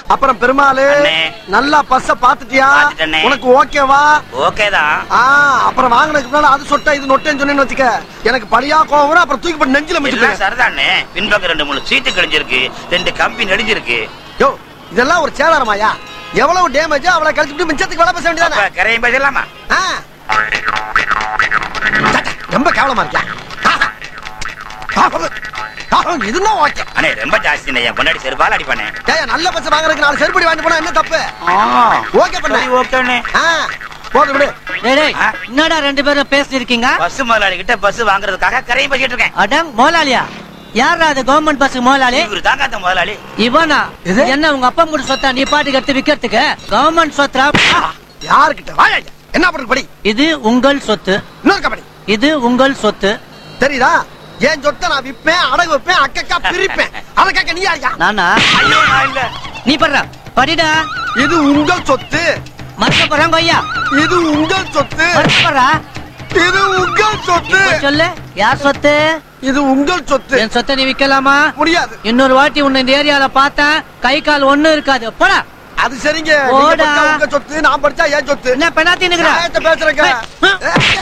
அப்புறம் பெருமாளு அண்ணே. நல்லா பஸ்ஸ பாத்துட்டியா பாத்துட்டேனே. உனக்கு ஓகேவா ஓகே தான் ஆ அப்புறம் வாங்கினதுக்கு முன்னால அது சொட்டா இது நொட்டேன்னு சொன்னேன்னு வச்சுக்க எனக்கு பழியா கோவம் வரும், அப்புறம் தூக்கி போட்டு நெஞ்சில எல்லாம் மிச்சு சரிதானே பின்பக்கம் ரெண்டு மூணு சீட்டு கிழிஞ்சிருக்கு ரெண்டு கம்பி நெடிஞ்சிருக்கு யோ இதெல்லாம் ஒரு சேதாரமாயா எவ்வளவு டேமேஜ் அவளை கழிச்சுட்டு மிச்சத்துக்கு வேலை பேச அப்ப வேண்டியதானே கரையும் பேசலாமா ஆ. சட்டை, ரொம்ப கேவலமா இருக்கியா இதுதான் ஓகே அண்ணே ரொம்ப ஜாஸ்தி என் முன்னாடி செருப்பால் அடிப்பானே ஏய் நல்ல பஸ் வாங்குறதுக்கு நாலு செருப்படி வாங்கிட்டு போனா என்ன தப்பு ஓகே பண்ண சரி ஓகேண்ணே ஆ போதும் விடு டேய், டேய், ஆ? என்னடா ரெண்டு பேரும் பேசிருக்கீங்க பஸ் முதலாளி கிட்ட பஸ் வாங்குறதுக்காக கரையும் பேசிட்டு இருக்கேன் அடங் முதலாளியா யாரா அது கவர்மெண்ட் பஸ் முதலாளி இவரு தாங்க அந்த முதலாளி இவனா எது? என்ன உங்க அப்பா கூட சொத்தா நீ பாட்டுக்கு எடுத்து விக்கிறதுக்கு கவர்மெண்ட் சொத்தா யாருக்கிட்ட வாயா என்ன பண்றது படி இது உங்கள் சொத்து இன்னொரு கபடி இது உங்கள் சொத்து தெரியுதா என் சொத்தை நான் விப்பேன் அடகு வைப்பேன் அக்கக்கா பிரிப்பேன் அதை கேட்க நீ யாரியா நானா ஐயோ நான் இல்ல நீ படுற படிடா இது உங்கள் சொத்து மறுக்க போறாங்க ஐயா இது உங்கள் சொத்து மறுக்க போறா இது உங்கள் சொத்து இப்ப சொல்லு யார் சொத்து இது உங்கள் சொத்து என் சொத்தை நீ விக்கலாமா முடியாது இன்னொரு வாட்டி உன்னை இந்த ஏரியால பார்த்தேன் கை கால் ஒண்ணும் இருக்காது போடா அது சரிங்க நீங்க போடா. படிச்சா உங்க சொத்து நான் படிச்சா என் சொத்து என்ன பெனாத்தி நிக்கிற நியாயத்தை பேசுறேங்க ஏய்,